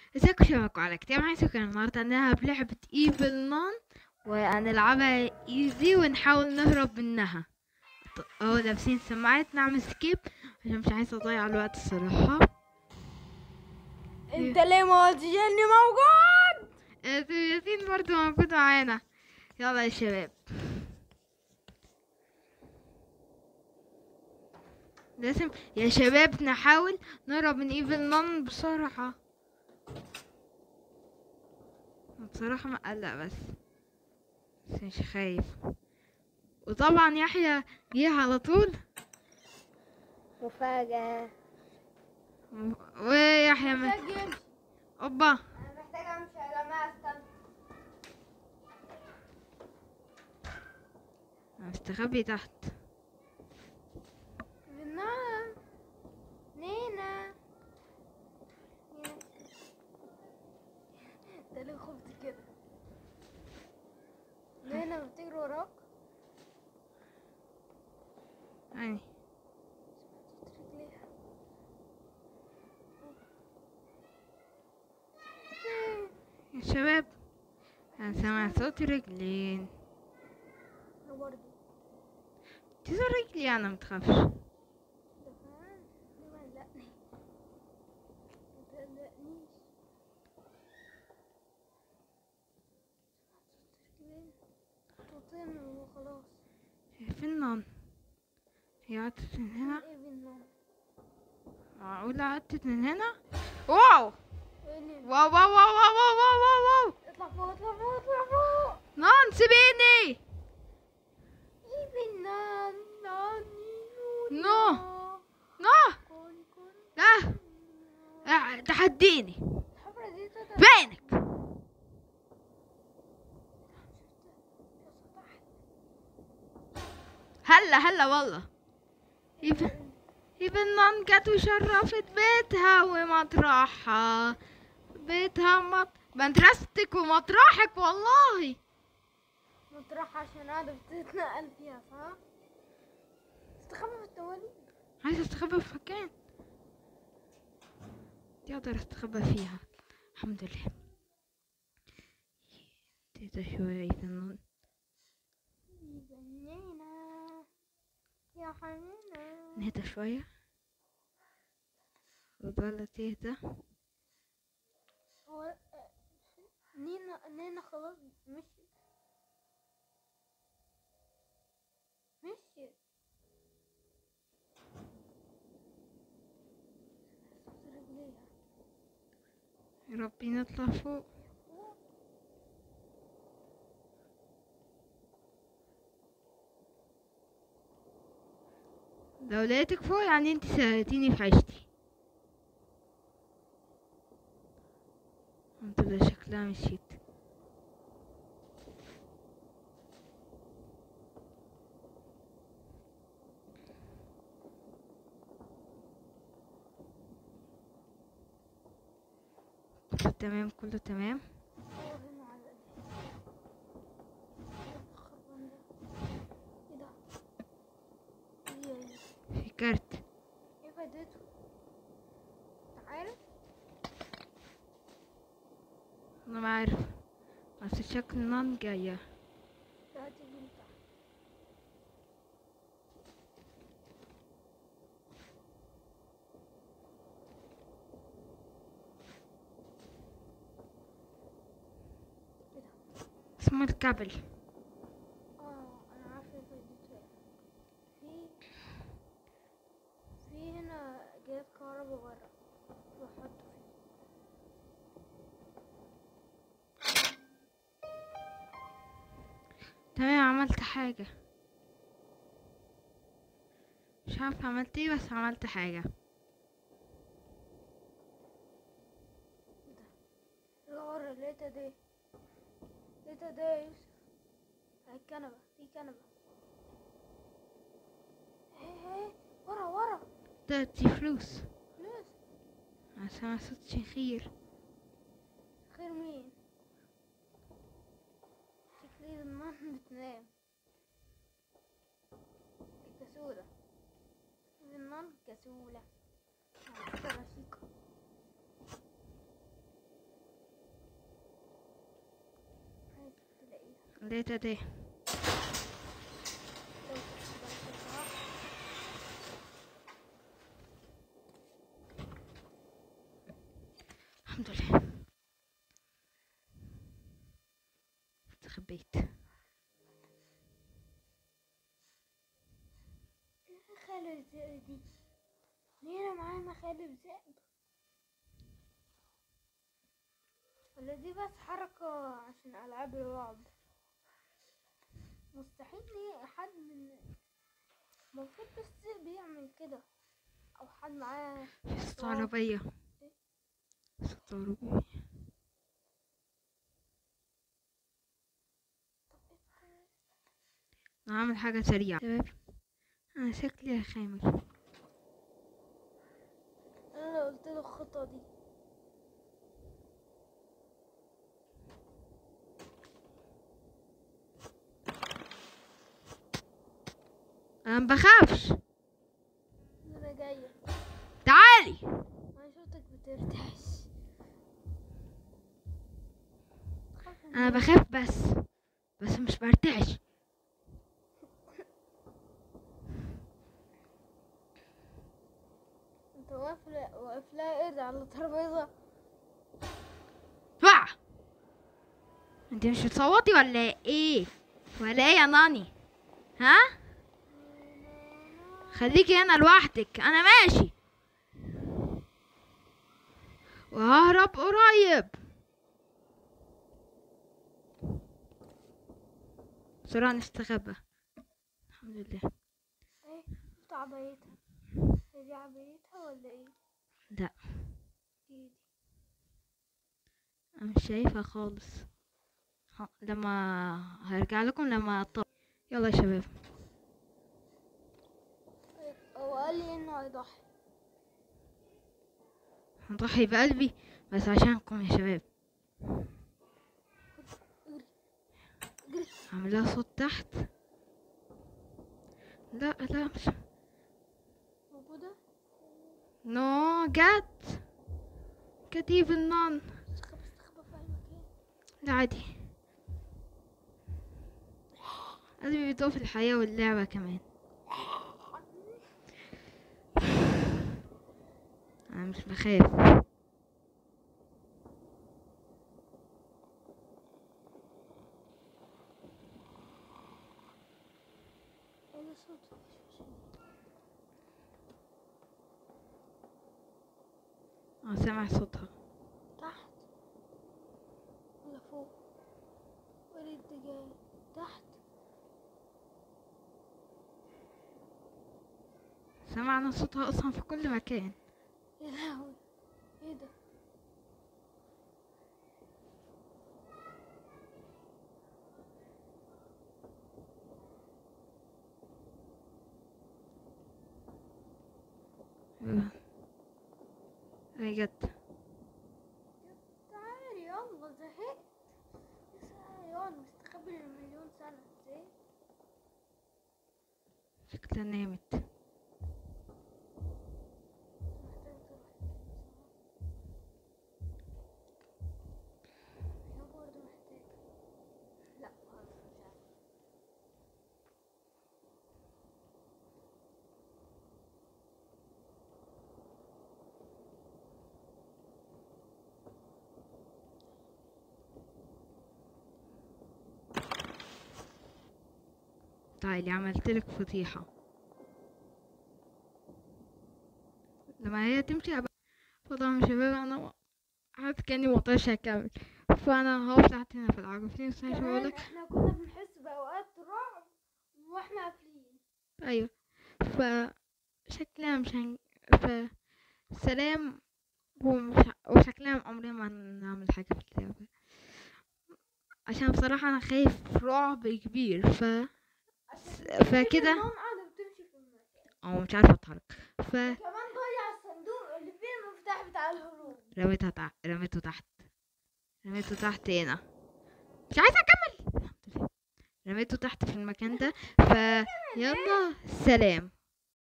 ازيكم شباب على كتاب معي سكر النهاردة هنلعب لعبة ايفل نون وهنلعبها ايزي ونحاول نهرب منها ط- اهو لابسين سماعات نعمل سكيب عشان مش عايزة اضيع الوقت الصراحة انت ليه ما قلتش اني موجود آه، ياسين برضو موجود معانا يلا يا شباب لازم يا شباب نحاول نهرب من ايفل نون بسرعة بصراحة مقلق بس بس مش خايف وطبعا يحيى جه على طول مفاجأة و- ويحيى م... محتاج يمشي اوبا انا محتاج امشي يا جماعة استنى أنا مستخبي تحت نعم نينا انت ليه خفت كده نينا بتجري وراك يعني رجليها يا شباب انا سامع صوت رجلين انا برضه دي صوت رجلي انا متخافش ده كمان ليه مقلقني متقلقنيش رجلين خطوتين وخلاص فين نون هي عدت من هنا ايه بالنوم معقولة عدت من هنا واو ايه اللي- واو واو واو واو واو واو واو واو اطلع فوق اطلع فوق اطلع فوق نون سيبيني ايه بالنوم نو. نو كون كون لا آه، تحديني الحفرة دي تقدر فينك هلا هلا والله يبقى يبقى نون جت وشرفت بيتها ومطرحها بيتها مط... مدرستك ومطرحك والله مطرح عشان قاعدة بتتنقل فيها صح؟ استخبى في التوالي عايزة استخبى في مكان دي اقدر استخبى فيها الحمد لله تهدى شوية اذا نون بنينا يا حنينة نهدى شوية وضل تهدى هو نينا نينا خلاص مشي مشي صوت رجليها يا ربي نطلع فوق لو لقيتك فوق يعني انت ساعدتيني في عيشتي الحمد لله شكلها مشيت كله تمام كله تمام هو هنا على ايدي الخربان ده ايه ده ايه ايه في كارت ايه فايدته انت عارف انا ما عارف بس شكل نان جاية لا تيجي انت ايه ده اسمه الكابل اه انا عارفه فايدته ايه في في هنا جهاز كهربا بره بحطه فيه تمام عملت حاجة مش عارفة عملت ايه بس عملت حاجة لا ورا لقيتها دي لقيتها دي يا يوسف على الكنبة في كنبة هي هي ورا ورا ده دي فلوس فلوس انا سامع صوت شخير خير مين شكلي النان بتنام كسولة النان كسولة على فكرة رشيقة لقيتها دي الحمد لله استخبيت خالد الذئب دي ليه معانا خالد الذئب ولا دي بس حركة عشان ألعاب الرعب مستحيل ليه حد من المفروض بس الذئب يعمل كده أو حد معاه في صوت عربية صوت عربية أنا هعمل حاجة سريعة شباب أنا شكلي خامل أنا لو قلت له الخطة دي أنا مبخافش أنا جاية تعالي أنا شفتك بترتعش تخاف من أنا إيه؟ بخاف بس بس مش برتعش انت واقف لا- واقف لها قرد على الترابيزة وقع انت مش بتصوتي ولا ايه ولا ايه يا ناني ها خليكي هنا لوحدك انا ماشي وههرب قريب بسرعة نستخبى الحمد لله ايه شفت عبايتها هي دي عبايتها ولا ايه لا دي دي انا مش شايفها خالص ها- لما هرجع لكم لما أطلع. يلا يا شباب هو قال لي انه هيضحي هنضحي بقلبي بس عشانكم يا شباب اجري اجري هعمل لها صوت تحت لا لا مش موجودة نو جت جت ايفن نان استخبى استخبى في اي مكان لا عادي قلبي بيدوب في الحياة واللعبة كمان أنا مش بخاف ايه ده صوت أنا سامع صوتها تحت ولا فوق ولا انت جاي تحت سمعنا صوتها أصلا في كل مكان يا لهوي ايه ده هي جت تعالي يلا زهقت لسه يقعد مستخبي لمليون سنة ازاي شكلها نامت محتاجة تروح هي برضه محتاجة لا خلاص مش عارفة تعالي عملتلك فضيحة لما هي تمشي أبقى فضل شباب أنا حاسس كأني مقدرش أكمل فأنا هقف تحت هنا في العربية مش كمان هقولك احنا كنا بنحس بأوقات رعب واحنا قافلين أيوه ف شكلها مش هن... ف سلام ومش... وشكلها عمرنا ما نعمل حاجة في اللعبة عشان بصراحة أنا خايف رعب كبير ف عشان فكده النوم قاعدة بتمشي في المكان أو مش عارفة أتحرك ف كمان ضيع الصندوق اللي فيه المفتاح بتاع الهروب رميتها تحت رميته تحت رميته تحت هنا مش عايزة أكمل الحمد لله رميته تحت في المكان ده ف يلا سلام